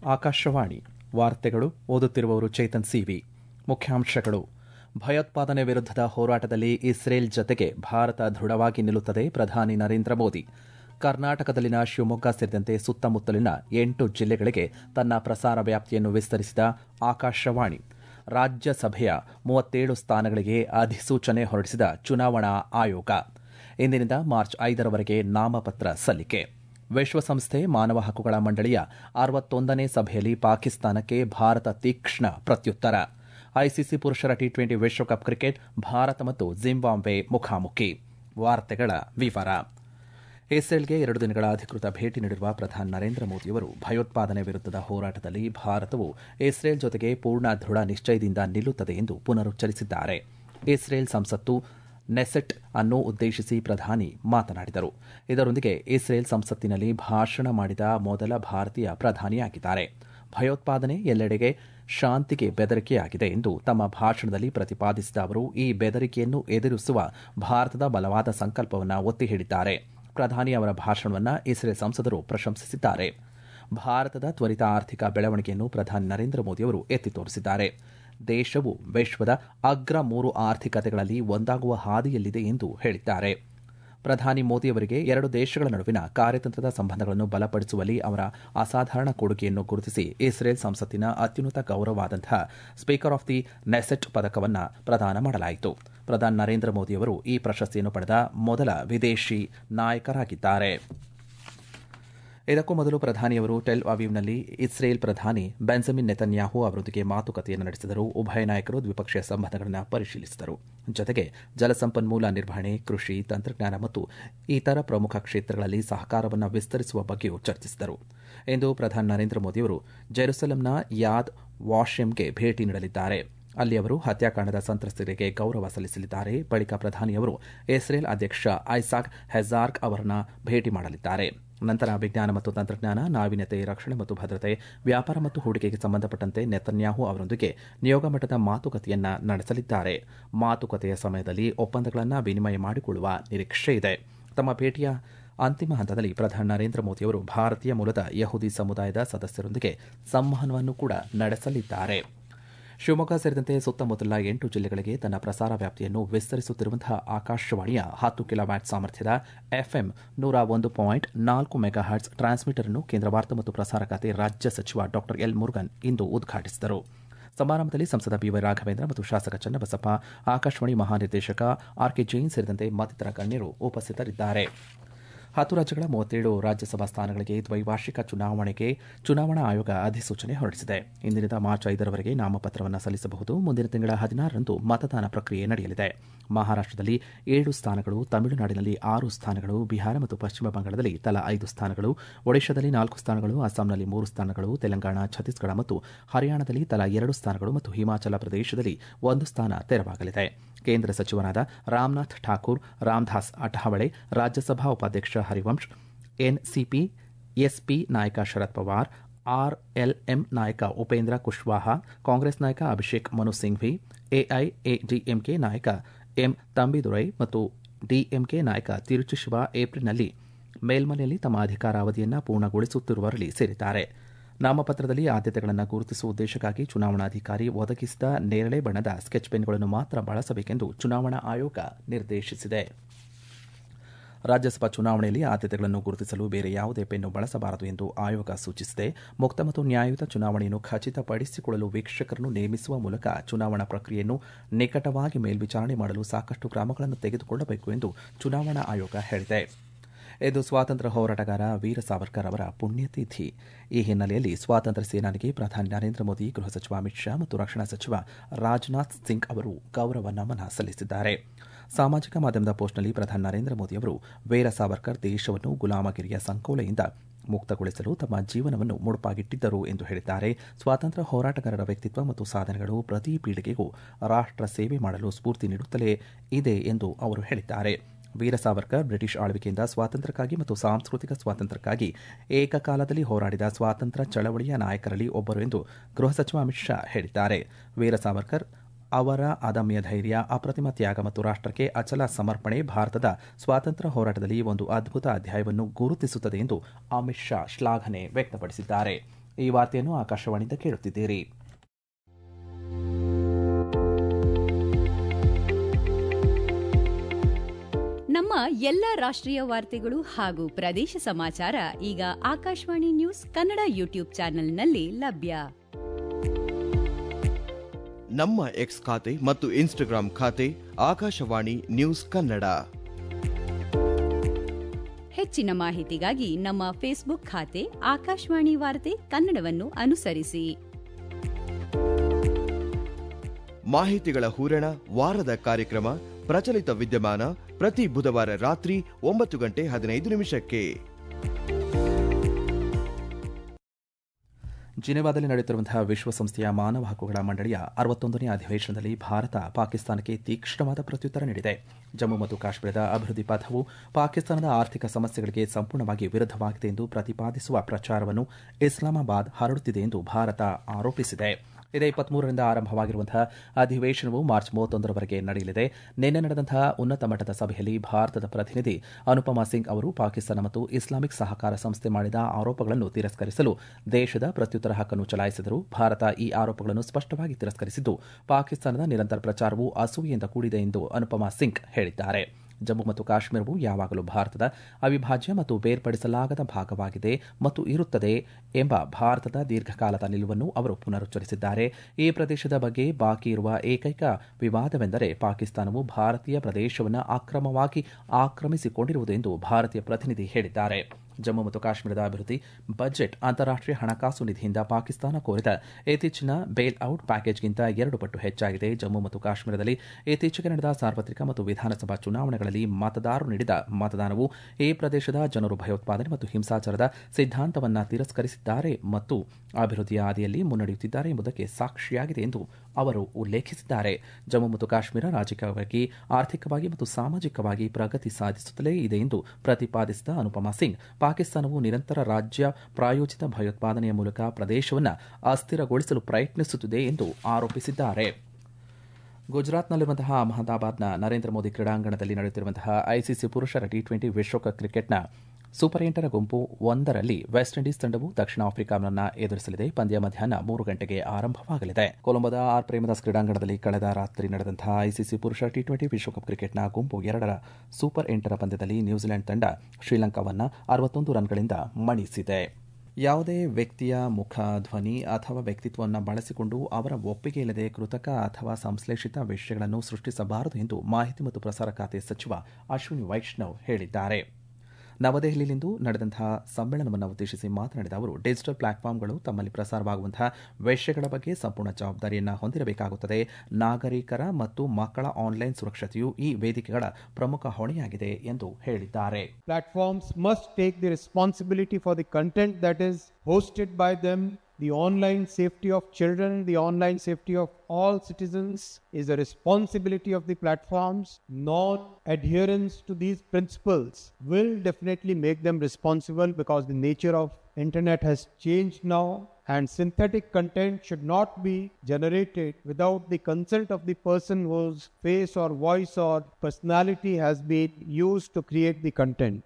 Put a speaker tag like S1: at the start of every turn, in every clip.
S1: ಆಕಾಶವಾಣಿ ವಾರ್ತೆಗಳು ಓದುತ್ತಿರುವವರು ಚೇತನ್ ಸಿವಿ ಮುಖ್ಯಾಂಶಗಳು ಭಯೋತ್ಪಾದನೆ ವಿರುದ್ಧದ ಹೋರಾಟದಲ್ಲಿ ಇಸ್ರೇಲ್ ಜತೆಗೆ ಭಾರತ ದೃಢವಾಗಿ ನಿಲ್ಲುತ್ತದೆ ಪ್ರಧಾನಿ ನರೇಂದ್ರ ಮೋದಿ ಕರ್ನಾಟಕದಲ್ಲಿನ ಶಿವಮೊಗ್ಗ ಸೇರಿದಂತೆ ಸುತ್ತಮುತ್ತಲಿನ ಎಂಟು ಜಿಲ್ಲೆಗಳಿಗೆ ತನ್ನ ಪ್ರಸಾರ ವ್ಯಾಪ್ತಿಯನ್ನು ವಿಸ್ತರಿಸಿದ ಆಕಾಶವಾಣಿ ರಾಜ್ಯಸಭೆಯ ಮೂವತ್ತೇಳು ಸ್ಥಾನಗಳಿಗೆ ಅಧಿಸೂಚನೆ ಹೊರಡಿಸಿದ ಚುನಾವಣಾ ಆಯೋಗ ಇಂದಿನಿಂದ ಮಾರ್ಚ್ ಐದರವರೆಗೆ ನಾಮಪತ್ರ ಸಲ್ಲಿಕೆ ವಿಶ್ವಸಂಸ್ಥೆ ಮಾನವ ಹಕ್ಕುಗಳ ಮಂಡಳಿಯ ಅರವತ್ತೊಂದನೇ ಸಭೆಯಲ್ಲಿ ಪಾಕಿಸ್ತಾನಕ್ಕೆ ಭಾರತ ತೀಕ್ಷ್ಣ ಪ್ರತ್ಯುತ್ತರ ಐಸಿಸಿ ಪುರುಷರ ಟಿ ಟ್ವೆಂಟಿ ವಿಶ್ವಕಪ್ ಕ್ರಿಕೆಟ್ ಭಾರತ ಮತ್ತು ಜಿಂಬಾಬ್ವೆ ಮುಖಾಮುಖಿ ವಾರ್ತೆಗಳ ವಿವರ ಇಸ್ರೇಲ್ಗೆ ಎರಡು ದಿನಗಳ ಅಧಿಕೃತ ಭೇಟಿ ನೀಡಿರುವ ಪ್ರಧಾನಿ ನರೇಂದ್ರ ಮೋದಿಯವರು ಭಯೋತ್ಪಾದನೆ ವಿರುದ್ಧದ ಹೋರಾಟದಲ್ಲಿ ಭಾರತವು ಇಸ್ರೇಲ್ ಜೊತೆಗೆ ಪೂರ್ಣ ದೃಢ ನಿಶ್ಚಯದಿಂದ ನಿಲ್ಲುತ್ತದೆ ಎಂದು ಪುನರುಚ್ಚರಿಸಿದ್ದಾರೆ ಇಸ್ರೇಲ್ ಸಂಸತ್ತು ನೆಸೆಟ್ ಅನ್ನು ಉದ್ದೇಶಿಸಿ ಪ್ರಧಾನಿ ಮಾತನಾಡಿದರು ಇದರೊಂದಿಗೆ ಇಸ್ರೇಲ್ ಸಂಸತ್ತಿನಲ್ಲಿ ಭಾಷಣ ಮಾಡಿದ ಮೊದಲ ಭಾರತೀಯ ಪ್ರಧಾನಿಯಾಗಿದ್ದಾರೆ ಭಯೋತ್ಪಾದನೆ ಎಲ್ಲೆಡೆಗೆ ಶಾಂತಿಗೆ ಬೆದರಿಕೆಯಾಗಿದೆ ಎಂದು ತಮ್ಮ ಭಾಷಣದಲ್ಲಿ ಪ್ರತಿಪಾದಿಸಿದ ಅವರು ಈ ಬೆದರಿಕೆಯನ್ನು ಎದುರಿಸುವ ಭಾರತದ ಬಲವಾದ ಸಂಕಲ್ಪವನ್ನು ಒತ್ತಿ ಹೇಳಿದ್ದಾರೆ ಪ್ರಧಾನಿ ಅವರ ಭಾಷಣವನ್ನು ಇಸ್ರೇಲ್ ಸಂಸದರು ಪ್ರಶಂಸಿಸಿದ್ದಾರೆ ಭಾರತದ ತ್ವರಿತ ಆರ್ಥಿಕ ಬೆಳವಣಿಗೆಯನ್ನು ಪ್ರಧಾನಿ ನರೇಂದ್ರ ಮೋದಿಯವರು ಎತ್ತಿ ತೋರಿಸಿದ್ದಾರೆ ದೇಶವು ವಿಶ್ವದ ಅಗ್ರ ಮೂರು ಆರ್ಥಿಕತೆಗಳಲ್ಲಿ ಒಂದಾಗುವ ಹಾದಿಯಲ್ಲಿದೆ ಎಂದು ಹೇಳಿದ್ದಾರೆ ಪ್ರಧಾನಿ ಮೋದಿಯವರಿಗೆ ಎರಡು ದೇಶಗಳ ನಡುವಿನ ಕಾರ್ಯತಂತ್ರದ ಸಂಬಂಧಗಳನ್ನು ಬಲಪಡಿಸುವಲ್ಲಿ ಅವರ ಅಸಾಧಾರಣ ಕೊಡುಗೆಯನ್ನು ಗುರುತಿಸಿ ಇಸ್ರೇಲ್ ಸಂಸತ್ತಿನ ಅತ್ಯುನ್ನತ ಗೌರವವಾದಂತಹ ಸ್ಪೀಕರ್ ಆಫ್ ದಿ ನೆಸೆಟ್ ಪದಕವನ್ನು ಪ್ರದಾನ ಮಾಡಲಾಯಿತು ಪ್ರಧಾನಿ ನರೇಂದ್ರ ಮೋದಿಯವರು ಈ ಪ್ರಶಸ್ತಿಯನ್ನು ಪಡೆದ ಮೊದಲ ವಿದೇಶಿ ನಾಯಕರಾಗಿದ್ದಾರೆ ಇದಕ್ಕೂ ಮೊದಲು ಪ್ರಧಾನಿಯವರು ಟೆಲ್ ಅವೀವ್ನಲ್ಲಿ ಇಸ್ರೇಲ್ ಪ್ರಧಾನಿ ಬೆಂಜಮಿನ್ ನೆತನ್ಯಾಹು ಅವರೊಂದಿಗೆ ಮಾತುಕತೆಯನ್ನು ನಡೆಸಿದರು ಉಭಯ ನಾಯಕರು ದ್ವಿಪಕ್ಷೀಯ ಸಂಬಂಧಗಳನ್ನು ಪರಿಶೀಲಿಸಿದರು ಜೊತೆಗೆ ಜಲಸಂಪನ್ಮೂಲ ನಿರ್ವಹಣೆ ಕೃಷಿ ತಂತ್ರಜ್ಞಾನ ಮತ್ತು ಇತರ ಪ್ರಮುಖ ಕ್ಷೇತ್ರಗಳಲ್ಲಿ ಸಹಕಾರವನ್ನು ವಿಸ್ತರಿಸುವ ಬಗ್ಗೆಯೂ ಚರ್ಚಿಸಿದರು ಇಂದು ಪ್ರಧಾನಿ ನರೇಂದ್ರ ಮೋದಿಯವರು ಜೆರುಸಲೆಂನ ಯಾದ್ ವಾಶೆಂಗೆ ಭೇಟಿ ನೀಡಲಿದ್ದಾರೆ ಅಲ್ಲಿ ಅವರು ಹತ್ಯಾಕಾಂಡದ ಸಂತ್ರಸ್ತರಿಗೆ ಗೌರವ ಸಲ್ಲಿಸಲಿದ್ದಾರೆ ಬಳಿಕ ಪ್ರಧಾನಿಯವರು ಇಸ್ರೇಲ್ ಅಧ್ಯಕ್ಷ ಐಸಾಕ್ ಹೆಜಾರ್ಕ್ ಅವರನ್ನ ಭೇಟಿ ಮಾಡಲಿದ್ದಾರೆ ನಂತರ ವಿಜ್ಞಾನ ಮತ್ತು ತಂತ್ರಜ್ಞಾನ ನಾವೀನ್ಯತೆ ರಕ್ಷಣೆ ಮತ್ತು ಭದ್ರತೆ ವ್ಯಾಪಾರ ಮತ್ತು ಹೂಡಿಕೆಗೆ ಸಂಬಂಧಪಟ್ಟಂತೆ ನೆತನ್ಯಾಹು ಅವರೊಂದಿಗೆ ನಿಯೋಗ ಮಟ್ಟದ ಮಾತುಕತೆಯನ್ನ ನಡೆಸಲಿದ್ದಾರೆ ಮಾತುಕತೆಯ ಸಮಯದಲ್ಲಿ ಒಪ್ಪಂದಗಳನ್ನು ವಿನಿಮಯ ಮಾಡಿಕೊಳ್ಳುವ ನಿರೀಕ್ಷೆ ಇದೆ ತಮ್ಮ ಭೇಟಿಯ ಅಂತಿಮ ಹಂತದಲ್ಲಿ ಪ್ರಧಾನಿ ನರೇಂದ್ರ ಮೋದಿಯವರು ಭಾರತೀಯ ಮೂಲದ ಯಹೂದಿ ಸಮುದಾಯದ ಸದಸ್ಯರೊಂದಿಗೆ ಸಂವಹನವನ್ನು ಕೂಡ ನಡೆಸಲಿದ್ದಾರೆ ಶಿವಮೊಗ್ಗ ಸೇರಿದಂತೆ ಸುತ್ತಮುತ್ತಲಿನ ಎಂಟು ಜಿಲ್ಲೆಗಳಿಗೆ ತನ್ನ ಪ್ರಸಾರ ವ್ಯಾಪ್ತಿಯನ್ನು ವಿಸ್ತರಿಸುತ್ತಿರುವಂತಹ ಆಕಾಶವಾಣಿಯ ಹತ್ತು ಕಿಲೋವ್ಯಾಟ್ ಸಾಮರ್ಥ್ಯದ ಎಫ್ಎಂ ನೂರ ಒಂದು ಪಾಯಿಂಟ್ ನಾಲ್ಕು ಮೆಗಾ ಹರ್ಟ್ಸ್ ಟ್ರಾನ್ಸ್ಮಿಟರ್ ಅನ್ನು ಕೇಂದ್ರ ವಾರ್ತಾ ಮತ್ತು ಪ್ರಸಾರ ಖಾತೆ ರಾಜ್ಯ ಸಚಿವ ಡಾ ಎಲ್ ಮುರುಗನ್ ಇಂದು ಉದ್ಘಾಟಿಸಿದರು ಸಮಾರಂಭದಲ್ಲಿ ಸಂಸದ ಬಿವೈ ರಾಘವೇಂದ್ರ ಮತ್ತು ಶಾಸಕ ಚನ್ನಬಸಪ್ಪ ಆಕಾಶವಾಣಿ ಮಹಾನಿರ್ದೇಶಕ ಆರ್ಕೆ ಜೈನ್ ಸೇರಿದಂತೆ ಮತ್ತಿತರ ಗಣ್ಯರು ಉಪಸ್ಥಿತರಿದ್ದಾರೆ ಹತ್ತು ರಾಜ್ಯಗಳ ಮೂವತ್ತೇಳು ರಾಜ್ಯಸಭಾ ಸ್ಥಾನಗಳಿಗೆ ದ್ವೈವಾರ್ಷಿಕ ಚುನಾವಣೆಗೆ ಚುನಾವಣಾ ಆಯೋಗ ಅಧಿಸೂಚನೆ ಹೊರಡಿಸಿದೆ ಇಂದಿನಿಂದ ಮಾರ್ಚ್ ಐದರವರೆಗೆ ನಾಮಪತ್ರವನ್ನು ಸಲ್ಲಿಸಬಹುದು ಮುಂದಿನ ತಿಂಗಳ ಹದಿನಾರರಂದು ಮತದಾನ ಪ್ರಕ್ರಿಯೆ ನಡೆಯಲಿದೆ ಮಹಾರಾಷ್ಟದಲ್ಲಿ ಏಳು ಸ್ಥಾನಗಳು ತಮಿಳುನಾಡಿನಲ್ಲಿ ಆರು ಸ್ಥಾನಗಳು ಬಿಹಾರ ಮತ್ತು ಪಶ್ಚಿಮ ಬಂಗಾಳದಲ್ಲಿ ತಲಾ ಐದು ಸ್ಥಾನಗಳು ಒಡಿಶಾದಲ್ಲಿ ನಾಲ್ಕು ಸ್ಥಾನಗಳು ಅಸ್ಸಾಂನಲ್ಲಿ ಮೂರು ಸ್ಥಾನಗಳು ತೆಲಂಗಾಣ ಛತ್ತೀಸ್ಗಢ ಮತ್ತು ಹರಿಯಾಣದಲ್ಲಿ ತಲಾ ಎರಡು ಸ್ಥಾನಗಳು ಮತ್ತು ಹಿಮಾಚಲ ಪ್ರದೇಶದಲ್ಲಿ ಒಂದು ಸ್ಥಾನ ತೆರವಾಗಲಿದೆ ಕೇಂದ್ರ ಸಚಿವರಾದ ರಾಮನಾಥ್ ಠಾಕೂರ್ ರಾಮದಾಸ್ ಅಠಾವಳೆ ರಾಜ್ಯಸಭಾ ಉಪಾಧ್ಯಕ್ಷ ಹರಿವಂಶ್ ಎನ್ಸಿಪಿ ಎಸ್ಪಿ ನಾಯಕ ಶರದ್ ಪವಾರ್ ಆರ್ಎಲ್ಎಂ ನಾಯಕ ಉಪೇಂದ್ರ ಕುಶ್ವಾಹಾ ಕಾಂಗ್ರೆಸ್ ನಾಯಕ ಅಭಿಷೇಕ್ ಮನು ಸಿಂಘ್ವಿ ಎಐಎಡಿಎಂಕೆ ನಾಯಕ ಎಂ ತಂಬಿದುರೈ ಮತ್ತು ಡಿಎಂಕೆ ನಾಯಕ ತಿರುಚಿ ಶಿವ ಏಪ್ರಿಲ್ನಲ್ಲಿ ಮೇಲ್ಮನೆಯಲ್ಲಿ ತಮ್ಮ ಅಧಿಕಾರಾವಧಿಯನ್ನು ಪೂರ್ಣಗೊಳಿಸುತ್ತಿರುವವರಲ್ಲಿ ಸೇರಿದ್ದಾರೆ ನಾಮಪತ್ರದಲ್ಲಿ ಆದ್ಯತೆಗಳನ್ನು ಗುರುತಿಸುವ ಉದ್ದೇಶಕ್ಕಾಗಿ ಚುನಾವಣಾಧಿಕಾರಿ ಒದಗಿಸಿದ ನೇರಳೆ ಬಣ್ಣದ ಸ್ಕೆಚ್ ಪೆನ್ಗಳನ್ನು ಮಾತ್ರ ಬಳಸಬೇಕೆಂದು ಚುನಾವಣಾ ಆಯೋಗ ನಿರ್ದೇಶಿಸಿದೆ ರಾಜ್ಯಸಭಾ ಚುನಾವಣೆಯಲ್ಲಿ ಆದ್ಯತೆಗಳನ್ನು ಗುರುತಿಸಲು ಬೇರೆ ಯಾವುದೇ ಪೆನ್ನು ಬಳಸಬಾರದು ಎಂದು ಆಯೋಗ ಸೂಚಿಸಿದೆ ಮುಕ್ತ ಮತ್ತು ನ್ಯಾಯಯುತ ಚುನಾವಣೆಯನ್ನು ಖಚಿತಪಡಿಸಿಕೊಳ್ಳಲು ವೀಕ್ಷಕರನ್ನು ನೇಮಿಸುವ ಮೂಲಕ ಚುನಾವಣಾ ಪ್ರಕ್ರಿಯೆಯನ್ನು ನಿಕಟವಾಗಿ ಮೇಲ್ವಿಚಾರಣೆ ಮಾಡಲು ಸಾಕಷ್ಟು ಕ್ರಮಗಳನ್ನು ತೆಗೆದುಕೊಳ್ಳಬೇಕು ಎಂದು ಚುನಾವಣಾ ಆಯೋಗ ಹೇಳಿದೆ ಇದು ಸ್ವಾತಂತ್ರ್ಯ ಹೋರಾಟಗಾರ ವೀರ ಸಾವರ್ಕರ್ ಅವರ ಪುಣ್ಯತಿಥಿ ಈ ಹಿನ್ನೆಲೆಯಲ್ಲಿ ಸ್ವಾತಂತ್ರ್ಯ ಸೇನಾನಿಗೆ ಪ್ರಧಾನಿ ನರೇಂದ್ರ ಮೋದಿ ಗೃಹ ಸಚಿವ ಅಮಿತ್ ಶಾ ಮತ್ತು ರಕ್ಷಣಾ ಸಚಿವ ರಾಜನಾಥ್ ಸಿಂಗ್ ಅವರು ಗೌರವ ನಮನ ಸಲ್ಲಿಸಿದ್ದಾರೆ ಸಾಮಾಜಿಕ ಮಾಧ್ಯಮದ ಪೋಸ್ಟ್ನಲ್ಲಿ ಪ್ರಧಾನಿ ನರೇಂದ್ರ ಮೋದಿ ಅವರು ವೀರ ಸಾವರ್ಕರ್ ದೇಶವನ್ನು ಗುಲಾಮಗಿರಿಯ ಸಂಕೋಲೆಯಿಂದ ಮುಕ್ತಗೊಳಿಸಲು ತಮ್ಮ ಜೀವನವನ್ನು ಮುಡುಪಾಗಿಟ್ಟಿದ್ದರು ಎಂದು ಹೇಳಿದ್ದಾರೆ ಸ್ವಾತಂತ್ರ್ಯ ಹೋರಾಟಗಾರರ ವ್ಯಕ್ತಿತ್ವ ಮತ್ತು ಸಾಧನೆಗಳು ಪ್ರತಿ ಪೀಳಿಗೆಗೂ ರಾಷ್ಟ್ರ ಸೇವೆ ಮಾಡಲು ಸ್ಫೂರ್ತಿ ನೀಡುತ್ತಲೇ ಇದೆ ಎಂದು ಅವರು ಹೇಳಿದ್ದಾರೆ ವೀರ ಸಾವರ್ಕರ್ ಬ್ರಿಟಿಷ್ ಆಳ್ವಿಕೆಯಿಂದ ಸ್ವಾತಂತ್ರ್ಯಕ್ಕಾಗಿ ಮತ್ತು ಸಾಂಸ್ಕೃತಿಕ ಸ್ವಾತಂತ್ರ್ಯಕ್ಕಾಗಿ ಏಕಕಾಲದಲ್ಲಿ ಹೋರಾಡಿದ ಸ್ವಾತಂತ್ರ್ಯ ಚಳವಳಿಯ ನಾಯಕರಲ್ಲಿ ಒಬ್ಬರು ಎಂದು ಗೃಹ ಸಚಿವ ಅಮಿತ್ ಶಾ ಹೇಳಿದ್ದಾರೆ ವೀರ ಸಾವರ್ಕರ್ ಅವರ ಅದಮ್ಯ ಧೈರ್ಯ ಅಪ್ರತಿಮ ತ್ಯಾಗ ಮತ್ತು ರಾಷ್ಟಕ್ಕೆ ಅಚಲ ಸಮರ್ಪಣೆ ಭಾರತದ ಸ್ವಾತಂತ್ರ್ಯ ಹೋರಾಟದಲ್ಲಿ ಒಂದು ಅದ್ಭುತ ಅಧ್ಯಾಯವನ್ನು ಗುರುತಿಸುತ್ತದೆ ಎಂದು ಅಮಿತ್ ಶಾ ಶ್ಲಾಘನೆ ವ್ಯಕ್ತಪಡಿಸಿದ್ದಾರೆ ಈ ವಾರ್ತೆಯನ್ನು ಆಕಾಶವಾಣಿಯಿಂದ ಕೇಳುತ್ತಿದ್ದೀರಿ
S2: ನಮ್ಮ ಎಲ್ಲ ರಾಷ್ಟ್ರೀಯ ವಾರ್ತೆಗಳು ಹಾಗೂ ಪ್ರದೇಶ ಸಮಾಚಾರ ಈಗ ಆಕಾಶವಾಣಿ ನ್ಯೂಸ್ ಕನ್ನಡ ಯೂಟ್ಯೂಬ್ ಚಾನೆಲ್ನಲ್ಲಿ ಲಭ್ಯ
S3: ನಮ್ಮ ಎಕ್ಸ್ ಖಾತೆ ಮತ್ತು ಇನ್ಸ್ಟಾಗ್ರಾಂ ಖಾತೆ ಆಕಾಶವಾಣಿ ನ್ಯೂಸ್ ಕನ್ನಡ
S2: ಹೆಚ್ಚಿನ ಮಾಹಿತಿಗಾಗಿ ನಮ್ಮ ಫೇಸ್ಬುಕ್ ಖಾತೆ ಆಕಾಶವಾಣಿ ವಾರ್ತೆ ಕನ್ನಡವನ್ನು ಅನುಸರಿಸಿ
S3: ಮಾಹಿತಿಗಳ ಹೂರಣ ವಾರದ ಕಾರ್ಯಕ್ರಮ ಪ್ರಚಲಿತ ವಿದ್ಯಮಾನ ಪ್ರತಿ ಬುಧವಾರ ರಾತ್ರಿ ಒಂಬತ್ತು ಗಂಟೆ ಹದಿನೈದು ನಿಮಿಷಕ್ಕೆ
S1: ಜಿನೆವಾದಲ್ಲಿ ನಡೆಯುತ್ತಿರುವಂತಹ ವಿಶ್ವಸಂಸ್ಥೆಯ ಮಾನವ ಹಕ್ಕುಗಳ ಮಂಡಳಿಯ ಅರವತ್ತೊಂದನೇ ಅಧಿವೇಶನದಲ್ಲಿ ಭಾರತ ಪಾಕಿಸ್ತಾನಕ್ಕೆ ತೀಕ್ಷ್ಣವಾದ ಪ್ರತ್ಯುತ್ತರ ನೀಡಿದೆ ಜಮ್ಮು ಮತ್ತು ಕಾಶ್ಮೀರದ ಅಭಿವೃದ್ಧಿ ಪಥವು ಪಾಕಿಸ್ತಾನದ ಆರ್ಥಿಕ ಸಮಸ್ಯೆಗಳಿಗೆ ಸಂಪೂರ್ಣವಾಗಿ ವಿರುದ್ಧವಾಗಿದೆ ಎಂದು ಪ್ರತಿಪಾದಿಸುವ ಪ್ರಚಾರವನ್ನು ಇಸ್ಲಾಮಾಬಾದ್ ಹರಡುತ್ತಿದೆ ಎಂದು ಭಾರತ ಆರೋಪಿಸಿದೆ ಇದೇ ಇಪ್ಪತ್ಮೂರರಿಂದ ಆರಂಭವಾಗಿರುವಂತಹ ಅಧಿವೇಶನವು ಮಾರ್ಚ್ ಮೂವತ್ತೊಂದರವರೆಗೆ ನಡೆಯಲಿದೆ ನಿನ್ನೆ ನಡೆದಂತಹ ಉನ್ನತ ಮಟ್ಟದ ಸಭೆಯಲ್ಲಿ ಭಾರತದ ಪ್ರತಿನಿಧಿ ಅನುಪಮಾ ಸಿಂಗ್ ಅವರು ಪಾಕಿಸ್ತಾನ ಮತ್ತು ಇಸ್ಲಾಮಿಕ್ ಸಹಕಾರ ಸಂಸ್ಥೆ ಮಾಡಿದ ಆರೋಪಗಳನ್ನು ತಿರಸ್ಕರಿಸಲು ದೇಶದ ಪ್ರತ್ಯುತ್ತರ ಹಕ್ಕನ್ನು ಚಲಾಯಿಸಿದರು ಭಾರತ ಈ ಆರೋಪಗಳನ್ನು ಸ್ಪಷ್ಟವಾಗಿ ತಿರಸ್ಕರಿಸಿದ್ದು ಪಾಕಿಸ್ತಾನದ ನಿರಂತರ ಪ್ರಚಾರವು ಅಸೂಯೆಯಿಂದ ಕೂಡಿದೆ ಎಂದು ಅನುಪಮಾ ಸಿಂಗ್ ಹೇಳಿದ್ದಾರೆ ಜಮ್ಮು ಮತ್ತು ಕಾಶ್ಮೀರವು ಯಾವಾಗಲೂ ಭಾರತದ ಅವಿಭಾಜ್ಯ ಮತ್ತು ಬೇರ್ಪಡಿಸಲಾಗದ ಭಾಗವಾಗಿದೆ ಮತ್ತು ಇರುತ್ತದೆ ಎಂಬ ಭಾರತದ ದೀರ್ಘಕಾಲದ ನಿಲುವನ್ನು ಅವರು ಪುನರುಚ್ಚರಿಸಿದ್ದಾರೆ ಈ ಪ್ರದೇಶದ ಬಗ್ಗೆ ಬಾಕಿ ಇರುವ ಏಕೈಕ ವಿವಾದವೆಂದರೆ ಪಾಕಿಸ್ತಾನವು ಭಾರತೀಯ ಪ್ರದೇಶವನ್ನು ಅಕ್ರಮವಾಗಿ ಆಕ್ರಮಿಸಿಕೊಂಡಿರುವುದು ಎಂದು ಭಾರತೀಯ ಪ್ರತಿನಿಧಿ ಹೇಳಿದ್ದಾರೆ ಜಮ್ಮು ಮತ್ತು ಕಾಶ್ಮೀರದ ಅಭಿವೃದ್ಧಿ ಬಜೆಟ್ ಅಂತಾರಾಷ್ಟೀಯ ಹಣಕಾಸು ನಿಧಿಯಿಂದ ಪಾಕಿಸ್ತಾನ ಕೋರಿದ ಇತ್ತೀಚಿನ ಬೇಲ್ ಔಟ್ ಪ್ಯಾಕೇಜ್ಗಿಂತ ಎರಡು ಪಟ್ಟು ಹೆಚ್ಚಾಗಿದೆ ಜಮ್ಮು ಮತ್ತು ಕಾಶ್ಮೀರದಲ್ಲಿ ಇತ್ತೀಚೆಗೆ ನಡೆದ ಸಾರ್ವತ್ರಿಕ ಮತ್ತು ವಿಧಾನಸಭಾ ಚುನಾವಣೆಗಳಲ್ಲಿ ಮತದಾರರು ನೀಡಿದ ಮತದಾನವು ಈ ಪ್ರದೇಶದ ಜನರು ಭಯೋತ್ಪಾದನೆ ಮತ್ತು ಹಿಂಸಾಚಾರದ ಸಿದ್ಧಾಂತವನ್ನು ತಿರಸ್ಕರಿಸಿದ್ದಾರೆ ಮತ್ತು ಅಭಿವೃದ್ಧಿಯ ಹಾದಿಯಲ್ಲಿ ಮುನ್ನಡೆಯುತ್ತಿದ್ದಾರೆ ಎಂಬುದಕ್ಕೆ ಸಾಕ್ಷಿಯಾಗಿದೆ ಎಂದು ಅವರು ಉಲ್ಲೇಖಿಸಿದ್ದಾರೆ ಜಮ್ಮು ಮತ್ತು ಕಾಶ್ಮೀರ ರಾಜಕೀಯವಾಗಿ ಆರ್ಥಿಕವಾಗಿ ಮತ್ತು ಸಾಮಾಜಿಕವಾಗಿ ಪ್ರಗತಿ ಸಾಧಿಸುತ್ತಲೇ ಇದೆ ಎಂದು ಪ್ರತಿಪಾದಿಸಿದ ಅನುಪಮಾ ಸಿಂಗ್ ಪಾಕಿಸ್ತಾನವು ನಿರಂತರ ರಾಜ್ಯ ಪ್ರಾಯೋಜಿತ ಭಯೋತ್ಪಾದನೆಯ ಮೂಲಕ ಪ್ರದೇಶವನ್ನು ಅಸ್ಥಿರಗೊಳಿಸಲು ಪ್ರಯತ್ನಿಸುತ್ತಿದೆ ಎಂದು ಆರೋಪಿಸಿದ್ದಾರೆ ಗುಜರಾತ್ನಲ್ಲಿರುವಂತಹ ಅಹಮದಾಬಾದ್ನ ನರೇಂದ್ರ ಮೋದಿ ಕ್ರೀಡಾಂಗಣದಲ್ಲಿ ನಡೆಯುತ್ತಿರುವಂತಹ ಐಸಿಸಿ ಪುರುಷರ ಟಿ ಟ್ವೆಂಟಿ ವಿಶ್ವಕಪ್ ಕ್ರಿಕೆಟ್ನ ಸೂಪರ್ ಎಂಟರ ಗುಂಪು ಒಂದರಲ್ಲಿ ವೆಸ್ಟ್ ಇಂಡೀಸ್ ತಂಡವು ದಕ್ಷಿಣ ಆಫ್ರಿಕಾವನ್ನು ಎದುರಿಸಲಿದೆ ಪಂದ್ಯ ಮಧ್ಯಾಹ್ನ ಮೂರು ಗಂಟೆಗೆ ಆರಂಭವಾಗಲಿದೆ ಕೊಲಂಬೋದ ಆರ್ ಪ್ರೇಮದಾಸ್ ಕ್ರೀಡಾಂಗಣದಲ್ಲಿ ಕಳೆದ ರಾತ್ರಿ ನಡೆದಂತಹ ಐಸಿಸಿ ಪುರುಷ ಟಿ ಟ್ವೆಂಟಿ ವಿಶ್ವಕಪ್ ಕ್ರಿಕೆಟ್ನ ಗುಂಪು ಎರಡರ ಸೂಪರ್ ಎಂಟರ ಪಂದ್ಯದಲ್ಲಿ ನ್ಯೂಜಿಲೆಂಡ್ ತಂಡ ಶ್ರೀಲಂಕಾವನ್ನು ಅರವತ್ತೊಂದು ರನ್ಗಳಿಂದ ಮಣಿಸಿದೆ ಯಾವುದೇ ವ್ಯಕ್ತಿಯ ಮುಖ ಧ್ವನಿ ಅಥವಾ ವ್ಯಕ್ತಿತ್ವವನ್ನು ಬಳಸಿಕೊಂಡು ಅವರ ಒಪ್ಪಿಗೆ ಇಲ್ಲದೆ ಕೃತಕ ಅಥವಾ ಸಂಶ್ಲೇಷಿತ ವಿಷಯಗಳನ್ನು ಸೃಷ್ಟಿಸಬಾರದು ಎಂದು ಮಾಹಿತಿ ಮತ್ತು ಪ್ರಸಾರ ಖಾತೆ ಸಚಿವ ಅಶ್ವಿನಿ ವೈಷ್ಣವ್ ಹೇಳಿದ್ದಾರೆ ನವದೆಹಲಿಯಲ್ಲಿಂದು ನಡೆದಂತಹ ಸಮ್ಮೇಳನವನ್ನು ಉದ್ದೇಶಿಸಿ ಮಾತನಾಡಿದ ಅವರು ಡಿಜಿಟಲ್ ಪ್ಲಾಟ್ಫಾರ್ಮ್ಗಳು ತಮ್ಮಲ್ಲಿ ಪ್ರಸಾರವಾಗುವಂತಹ ವಿಷಯಗಳ ಬಗ್ಗೆ ಸಂಪೂರ್ಣ ಜವಾಬ್ದಾರಿಯನ್ನು ಹೊಂದಿರಬೇಕಾಗುತ್ತದೆ ನಾಗರಿಕರ ಮತ್ತು ಮಕ್ಕಳ ಆನ್ಲೈನ್ ಸುರಕ್ಷತೆಯು ಈ ವೇದಿಕೆಗಳ ಪ್ರಮುಖ ಹೊಣೆಯಾಗಿದೆ ಎಂದು ಹೇಳಿದ್ದಾರೆ
S4: Platforms must take the responsibility for the content that is hosted by them. The online safety of children, the online safety of all citizens is a responsibility of the platforms. Non adherence to these principles will definitely make them responsible because the nature of internet has changed now and synthetic content should not be generated without the consent of the person whose face or voice or personality has been used to create the content.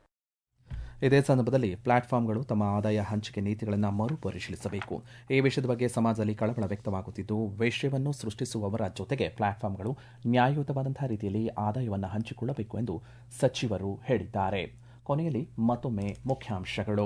S1: ಇದೇ ಸಂದರ್ಭದಲ್ಲಿ ಪ್ಲಾಟ್ಫಾರ್ಮ್ಗಳು ತಮ್ಮ ಆದಾಯ ಹಂಚಿಕೆ ನೀತಿಗಳನ್ನು ಮರುಪರಿಶೀಲಿಸಬೇಕು ಈ ವಿಷಯದ ಬಗ್ಗೆ ಸಮಾಜದಲ್ಲಿ ಕಳವಳ ವ್ಯಕ್ತವಾಗುತ್ತಿದ್ದು ವಿಷಯವನ್ನು ಸೃಷ್ಟಿಸುವವರ ಜೊತೆಗೆ ಪ್ಲಾಟ್ಫಾರ್ಮ್ಗಳು ನ್ಯಾಯಯುತವಾದಂತಹ ರೀತಿಯಲ್ಲಿ ಆದಾಯವನ್ನು ಹಂಚಿಕೊಳ್ಳಬೇಕು ಎಂದು ಸಚಿವರು ಹೇಳಿದ್ದಾರೆ ಕೊನೆಯಲ್ಲಿ ಮತ್ತೊಮ್ಮೆ ಮುಖ್ಯಾಂಶಗಳು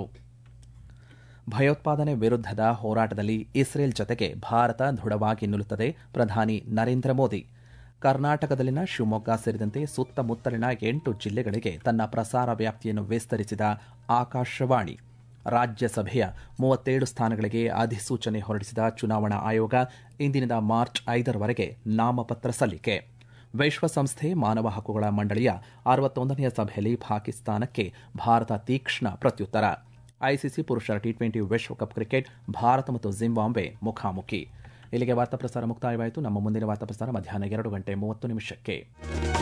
S1: ಭಯೋತ್ಪಾದನೆ ವಿರುದ್ಧದ ಹೋರಾಟದಲ್ಲಿ ಇಸ್ರೇಲ್ ಜೊತೆಗೆ ಭಾರತ ದೃಢವಾಗಿ ನಿಲ್ಲುತ್ತದೆ ಪ್ರಧಾನಿ ನರೇಂದ್ರ ಮೋದಿ ಕರ್ನಾಟಕದಲ್ಲಿನ ಶಿವಮೊಗ್ಗ ಸೇರಿದಂತೆ ಸುತ್ತಮುತ್ತಲಿನ ಎಂಟು ಜಿಲ್ಲೆಗಳಿಗೆ ತನ್ನ ಪ್ರಸಾರ ವ್ಯಾಪ್ತಿಯನ್ನು ವಿಸ್ತರಿಸಿದ ಆಕಾಶವಾಣಿ ರಾಜ್ಯಸಭೆಯ ಮೂವತ್ತೇಳು ಸ್ಥಾನಗಳಿಗೆ ಅಧಿಸೂಚನೆ ಹೊರಡಿಸಿದ ಚುನಾವಣಾ ಆಯೋಗ ಇಂದಿನಿಂದ ಮಾರ್ಚ್ ಐದರವರೆಗೆ ನಾಮಪತ್ರ ಸಲ್ಲಿಕೆ ವಿಶ್ವಸಂಸ್ಥೆ ಮಾನವ ಹಕ್ಕುಗಳ ಮಂಡಳಿಯ ಅರವತ್ತೊಂದನೆಯ ಸಭೆಯಲ್ಲಿ ಪಾಕಿಸ್ತಾನಕ್ಕೆ ಭಾರತ ತೀಕ್ಷ್ಣ ಪ್ರತ್ಯುತ್ತರ ಐಸಿಸಿ ಪುರುಷರ ಟಿ ಟ್ವೆಂಟಿ ವಿಶ್ವಕಪ್ ಕ್ರಿಕೆಟ್ ಭಾರತ ಮತ್ತು ಜಿಂಬಾಬ್ವೆ ಮುಖಾಮುಖಿ ಇಲ್ಲಿಗೆ ವಾರ್ತಾ ಪ್ರಸಾರ ಮುಕ್ತಾಯವಾಯಿತು ನಮ್ಮ ಮುಂದಿನ ವಾರ್ತಾ ಪ್ರಸಾರ ಮಧ್ಯಾಹ್ನ ಎರಡು ಗಂಟೆ ಮೂವತ್ತು ನಿಮಿಷಕ್ಕೆ